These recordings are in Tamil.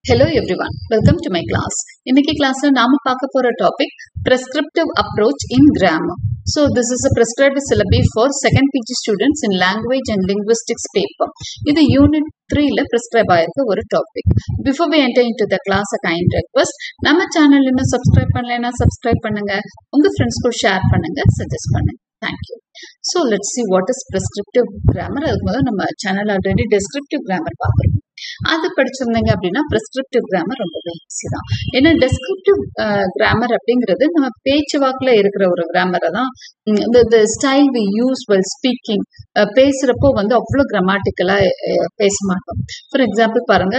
Hello everyone welcome to my class இன்னைக்கு கிளாஸ்ல நாம பார்க்க போற topic prescriptive approach in grammar so this is a prescribed syllabi for second pg students in language and linguistics paper இது யூனிட் த்ரீல ப்ரிஸ்கிரைப் ஆயிருக்க ஒரு topic before we enter into the class a kind request நம்ம சேனல் இன்னும் சப்ஸ்கிரைப் பண்ணலைன்னா சப்ஸ்கிரைப் பண்ணுங்க உங்க ஃப்ரெண்ட்ஸ்க்கு ஷேர் பண்ணுங்க சஜஸ்ட் பண்ணுங்க thank you so let's see what is prescriptive grammar அதுக்கு முதல்ல நம்ம சேனல் ஆல்ரெடி டெஸ்கிரிப்டிவ் கிராமர் பார்க்குறோம் அது படிச்சிருந்தீங்க அப்படின்னா ப்ரிஸ்கிரிப்டிவ் கிராமர் ரொம்பவே ஈஸி தான் ஏன்னா டெஸ்கிரிப்டிவ் கிராமர் அப்படிங்கிறது நம்ம பேச்சு வாக்கில் இருக்கிற ஒரு கிராமரை தான் இந்த style we use well speaking பேசுகிறப்போ வந்து அவ்வளோ கிராமட்டிக்கலாக பேச மாட்டோம் ஃபார் எக்ஸாம்பிள் பாருங்க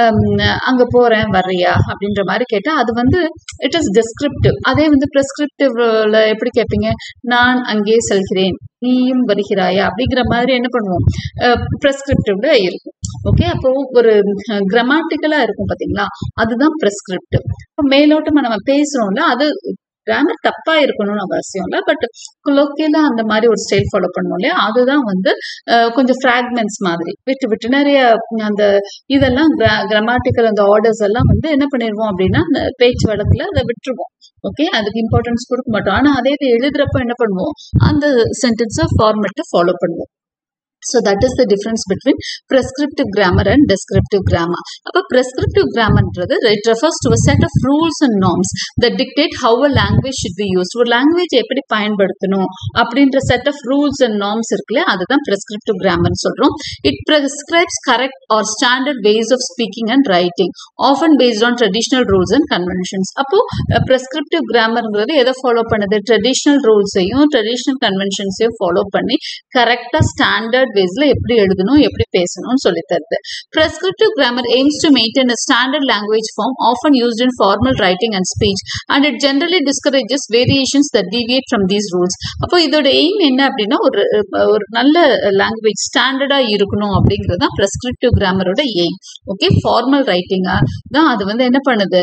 அங்கே போகிறேன் வர்றியா அப்படின்ற மாதிரி கேட்டால் அது வந்து இட் இஸ் டெஸ்கிரிப்டிவ் அதே வந்து ப்ரெஸ்கிரிப்டிவ்ல எப்படி கேட்பீங்க நான் அங்கே செல்கிறேன் நீயும் வருகிறாயா அப்படிங்கிற மாதிரி என்ன பண்ணுவோம் ப்ரெஸ்கிரிப்டிவ்ல இருக்கும் ஓகே அப்போ ஒரு கிராமட்டிக்கலா இருக்கும் பாத்தீங்களா அதுதான் ப்ரெஸ்கிரிப்டிவ் இப்போ மேலோட்டமா நம்ம பேசுறோம்ல அது கிராமர் தப்பா இருக்கணும்னு அவசியம் இல்லை பட் குலோக்கியலா அந்த மாதிரி ஒரு ஸ்டைல் ஃபாலோ பண்ணணும் இல்லையா அதுதான் வந்து கொஞ்சம் ஃப்ராக்மெண்ட்ஸ் மாதிரி விட்டு விட்டு நிறைய அந்த இதெல்லாம் கிராமட்டிக்கல் அந்த ஆர்டர்ஸ் எல்லாம் வந்து என்ன பண்ணிடுவோம் அப்படின்னா பேச்சு வழக்குல அதை விட்டுருவோம் ஓகே அதுக்கு இம்பார்ட்டன்ஸ் கொடுக்க மாட்டோம் ஆனா அதே இது எழுதுறப்ப என்ன பண்ணுவோம் அந்த சென்டென்ஸை ஃபார்மெட்டை ஃபாலோ பண்ணுவோம் so that is the difference between prescriptive grammar and descriptive grammar அப்போ ப்ரெஸ்கிரிப்டிவ் கிராமர்ன்றது it refers to set of rules and norms the dictate how a language should be use ஒரு லாங்குவேஜ் எப்படி பயன்படுத்தணும் அப்படின்ற set of rules and norms இருக்குல்ல அதுதான் ப்ரெஸ்கிரிப்டிவ் கிராமர்னு சொல்கிறோம் it prescribes correct or standard ways of speaking and writing often based on traditional rules and conventions அப்போ ப்ரெஸ்கிரிப்டிவ் கிராமர்ங்கிறது எதை ஃபாலோ பண்ணுது ட்ரெடிஷ்னல் ரூல்ஸையும் ட்ரெடிஷ்னல் கன்வென்ஷன்ஸையும் ஃபாலோ பண்ணி கரெக்டாக ஸ்டாண்டர்ட் வேஸ்ல எப்படி எழுதணும் எப்படி பேசணும்னு சொல்லி தருது prescriptive grammar aims to maintain a standard language form often used in formal writing and speech and it generally discourages variations that deviate from these rules அப்போ இதோட எய்ம் என்ன அப்படின்னா ஒரு ஒரு நல்ல லாங்குவேஜ் ஸ்டாண்டர்டா இருக்கணும் அப்படிங்கிறது தான் prescriptive கிராமரோட எய்ம் ஓகே ஃபார்மல் ரைட்டிங்கா தான் அது வந்து என்ன பண்ணுது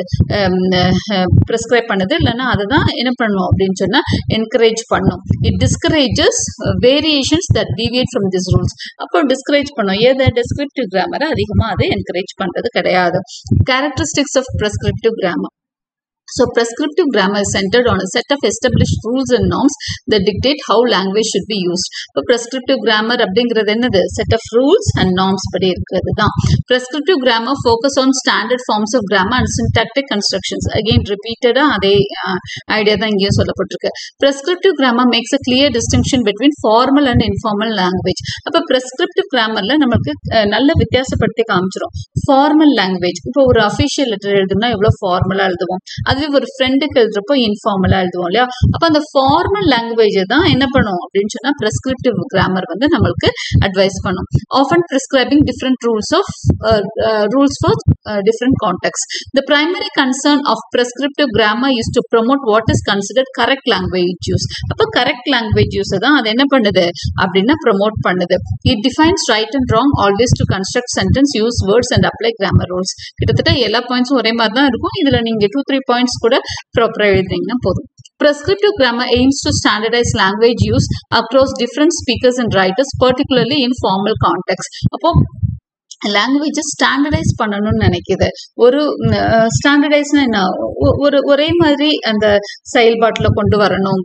ப்ரெஸ்கிரைப் பண்ணுது இல்லைன்னா அதை தான் என்ன பண்ணும் அப்படின்னு சொன்னா என்கரேஜ் பண்ணும் it discourages variations that deviate from this rules அப்போ டிஸ்கரேஜ் பண்ணும் ஏதை டெஸ்கிரிப்டிவ் கிராமரை அதிகமாக அதை என்கரேஜ் பண்ணுறது கிடையாது characteristics of prescriptive grammar So prescriptive grammar is centered on a set of established rules and norms that dictate how language should be used. இப்போ prescriptive grammar அப்படிங்கிறது என்னது set of rules and norms படி இருக்கிறது தான் prescriptive grammar focus on standard forms of grammar and syntactic constructions. Again repeated அதே ஐடியா தான் இங்கேயும் சொல்லப்பட்டிருக்கு prescriptive grammar makes a clear distinction between formal and informal language. அப்போ prescriptive grammarல நம்மளுக்கு நல்ல வித்தியாசப்படுத்தி காமிச்சிரும் ஃபார்மல் லாங்குவேஜ் இப்போ ஒரு அஃபிஷியல் லெட்டர் எழுதணும்னா எவ்வளோ ஃபார்மலாக எழுதுவோம் அதுவே ஒரு ஃப்ரெண்டுக்கு எழுதுறப்போ இன்ஃபார்மலா எழுதுவோம் இல்லையா அப்போ அந்த ஃபார்மல் லாங்குவேஜ் தான் என்ன பண்ணும் அப்படின்னு சொன்னா ப்ரெஸ்கிரிப்டிவ் கிராமர் வந்து நம்மளுக்கு அட்வைஸ் பண்ணும் often prescribing different rules of rules for different context the primary concern of prescriptive grammar use to promote what is considered correct language use அப்போ கரெக்ட் லாங்குவேஜ் யூஸ் தான் அது என்ன பண்ணுது அப்படின்னா ப்ரொமோட் பண்ணுது it defines right and wrong always to construct sentence use words and apply grammar rules கிட்டத்தட்ட எல்லா பாயிண்ட்ஸும் ஒரே மாதிரி தான் இருக்கும் இதுல நீங்க டூ த்ரீ பாயிண்ட்ஸ் கூட ப்ராப்பராக எழுதிங்கன்னா போதும் prescriptive grammar aims to standardize language use across different speakers and writers particularly in formal context அப்போ லாங்குவேஜை ஸ்டாண்டர்டைஸ் பண்ணணும்னு நினைக்குது ஒரு ஸ்டாண்டர்டைஸ்னா என்ன ஒரு ஒரே மாதிரி அந்த செயல்பாட்டில் கொண்டு வரணும்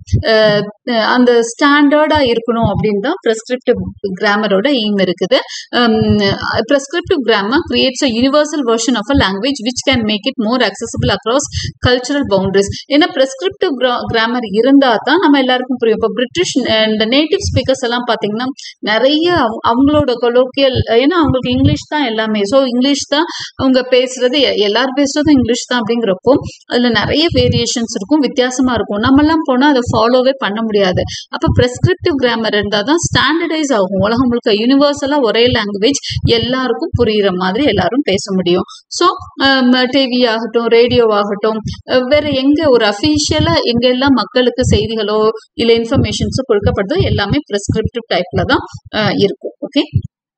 அந்த ஸ்டாண்டர்டா இருக்கணும் அப்படின்னு தான் ப்ரெஸ்கிரிப்டிவ் கிராமரோட எய்ம் இருக்குது prescriptive grammar creates a universal version of a language which can make it more acceptable across cultural boundaries ஏன்னா ப்ரெஸ்கிரிப்டிவ் கிராமர் இருந்தால் தான் நம்ம எல்லாருக்கும் புரியும் இப்போ பிரிட்டிஷ் இந்த நேட்டிவ் ஸ்பீக்கர்ஸ் எல்லாம் பார்த்தீங்கன்னா நிறைய அவங்களோட கொலோக்கியல் ஏன்னா அவங்களுக்கு இங்கிலீஷ் தான் எல்லாமே ஸோ இங்கிலீஷ் தான் அவங்க பேசுறது எல்லாரும் பேசுறதும் இங்கிலீஷ் தான் அப்படிங்கிறப்போ அதுல நிறைய வேரியேஷன்ஸ் இருக்கும் வித்தியாசமா இருக்கும் நம்மெல்லாம் போனால் அதை ஃபாலோவே பண்ண முடியாது அப்போ ப்ரெஸ்கிரிப்டிவ் கிராமர் இருந்தால் தான் ஸ்டாண்டர்டைஸ் ஆகும் உலகம் முழுக்க யூனிவர்சலா ஒரே லாங்குவேஜ் எல்லாருக்கும் புரியுற மாதிரி எல்லாரும் பேச முடியும் ஸோ டிவி ஆகட்டும் ரேடியோ ஆகட்டும் வேற எங்க ஒரு அஃபீஷியலா எங்க எல்லாம் மக்களுக்கு செய்திகளோ இல்லை இன்ஃபர்மேஷன்ஸோ கொடுக்கப்படுதோ எல்லாமே ப்ரெஸ்கிரிப்டிவ் டைப்ல தான் இருக்கும் ஓகே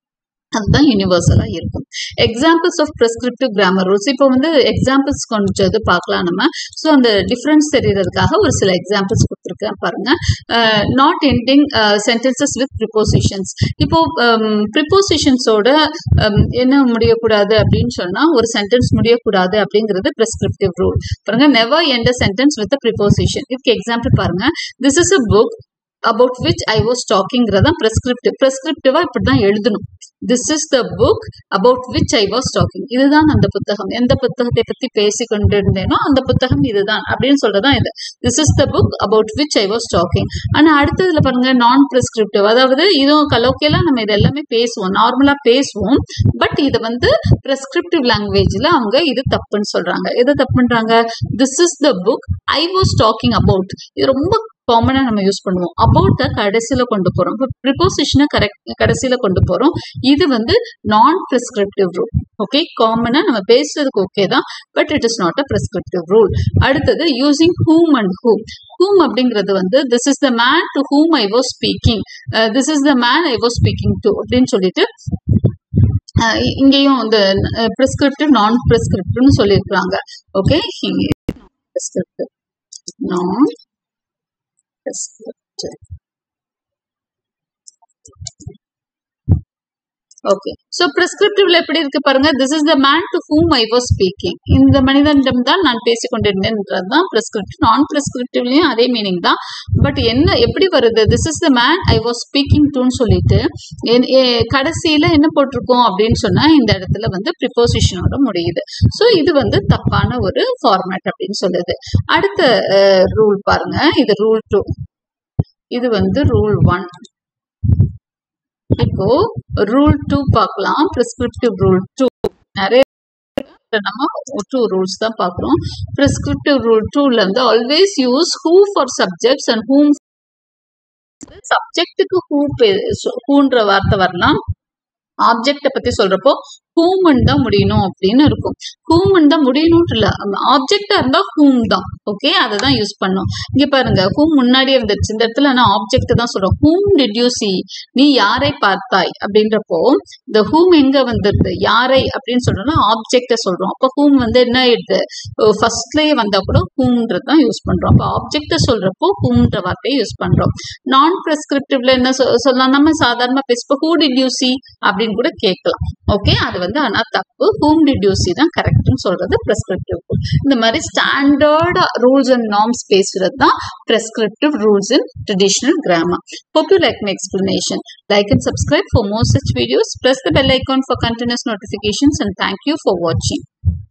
அதுதான் யூனிவர்சலாக இருக்கும் examples of prescriptive grammar rules இப்போ வந்து எக்ஸாம்பிள்ஸ் கொஞ்சம் இது பார்க்கலாம் நம்ம ஸோ அந்த டிஃப்ரென்ஸ் தெரியறதுக்காக ஒரு சில எக்ஸாம்பிள்ஸ் கொடுத்துருக்கேன் பாருங்க not ending sentences with prepositions இப்போ ப்ரிப்போசிஷன்ஸோட என்ன முடியக்கூடாது அப்படின்னு சொன்னால் ஒரு சென்டென்ஸ் முடியக்கூடாது அப்படிங்கிறது ப்ரெஸ்கிரிப்டிவ் ரூல் பாருங்க never end sentence with preposition இதுக்கு எக்ஸாம்பிள் பாருங்க this is a book about which I was டாக்கிங்கிறதா ப்ரெஸ்கிரிப்டிவ் ப்ரெஸ்கிரிப்டிவா இப்படி தான் எழுதணும் this is the book about which I was talking இதுதான் அந்த புத்தகம் எந்த புத்தகத்தை பத்தி பேசி கொண்டிருந்தேனோ அந்த புத்தகம் இதுதான் அப்படின்னு சொல்றதான் இது this is the book about which I was talking ஆனா அடுத்ததுல பாருங்க நான் ப்ரெஸ்கிரிப்டிவ் அதாவது இதுவும் கலோக்கியெல்லாம் நம்ம இது எல்லாமே பேசுவோம் நார்மலா பேசுவோம் பட் இது வந்து ப்ரெஸ்கிரிப்டிவ் லாங்குவேஜ்ல அவங்க இது தப்புன்னு சொல்றாங்க எது தப்புன்றாங்க this is the book I was talking about இது ரொம்ப காமனாக நம்ம யூஸ் பண்ணுவோம் அபவுட்டை கடைசியில் கொண்டு போகிறோம் இப்போ ப்ரிப்போசிஷனை கரெக்ட் கடைசியில் கொண்டு போகிறோம் இது வந்து நான் ப்ரிஸ்கிரிப்டிவ் ரூல் ஓகே காமனாக நம்ம பேசுறதுக்கு ஓகே தான் but it is not a prescriptive rule அடுத்தது using whom and whom whom அப்படிங்கிறது வந்து this is the man to whom I was speaking this is the man I was speaking to அப்படின்னு சொல்லிட்டு இங்கேயும் இந்த ப்ரிஸ்கிரிப்டிவ் நான் ப்ரிஸ்கிரிப்டிவ்னு சொல்லியிருக்கிறாங்க ஓகே இங்கே ப்ரிஸ்கிரிப்டிவ் நான் ஓகே ஸோ ப்ரிஸ்கிரிப்டிவ்ல எப்படி இருக்கு பாருங்க this is the man to whom I was speaking இந்த மனிதனிடம் தான் நான் பேசிக்கொண்டிருந்தேன்றது தான் ப்ரிஸ்கிரிப்டிவ் நான் ப்ரிஸ்கிரிப்டிவ்லயும் அதே மீனிங் தான் பட் என்ன எப்படி வருது this is the man I was speaking டுன்னு சொல்லிட்டு கடைசியில என்ன போட்டிருக்கோம் அப்படின்னு சொன்னா இந்த இடத்துல வந்து ப்ரிப்போசிஷனோட முடியுது ஸோ இது வந்து தப்பான ஒரு ஃபார்மேட் அப்படின்னு சொல்லுது அடுத்த ரூல் பாருங்க இது ரூல் டூ இது வந்து ரூல் ஒன் இப்போ ரூல் டூ பார்க்கலாம் ப்ரிஸ்கிரிப்டிவ் ரூல் டூ நிறைய நம்ம டூ ரூல்ஸ் தான் பார்க்குறோம் ப்ரிஸ்கிரிப்டிவ் ரூல் டூல இருந்து always use who for subjects and whom சப்ஜெக்ட்டுக்கு ஹூ ஹூன்ற வார்த்தை வரலாம் ஆப்ஜெக்டை பத்தி சொல்றப்போ ஹூமன் தான் முடியணும் அப்படின்னு இருக்கும் ஹூமன் தான் முடியணும்னு இல்லை ஆப்ஜெக்டா இருந்தா ஹூம் தான் ஓகே அதை தான் யூஸ் பண்ணும் இங்க பாருங்க ஹூம் முன்னாடியே வந்துருச்சு இந்த இடத்துல நான் ஆப்ஜெக்ட் தான் சொல்றேன் ஹூம் டிட் யூ சி நீ யாரை பார்த்தாய் அப்படின்றப்போ இந்த ஹூம் எங்க வந்துருது யாரை அப்படின்னு சொல்றோம்னா ஆப்ஜெக்ட சொல்றோம் அப்போ ஹூம் வந்து என்ன ஆயிடுது ஃபர்ஸ்ட்லயே வந்தா கூட ஹூம்ன்றது தான் யூஸ் பண்றோம் அப்போ ஆப்ஜெக்ட சொல்றப்போ ஹூம்ன்ற வார்த்தையை யூஸ் பண்றோம் நான் ப்ரெஸ்கிரிப்டிவ்ல என்ன சொல்லலாம் நம்ம சாதாரணமா பேசுப்போ ஹூ டிட் யூ சி அப்படின்னு கூட கேட்கலாம் ஓகே அது வந்து ஆனா தப்பு ஹூம் டிட் யூ சி தான் கரெக்ட்னு சொல்றது ப்ரெஸ்கிரிப்டிவ் இந்த மாதிரி ஸ்டாண்டர்ட் ரூல்ஸ் அண்ட் நார்ம்ஸ் பேசுறது தான் prescriptive rules in traditional grammar hope you like my explanation like and subscribe for more such videos press the bell icon for continuous notifications and thank you for watching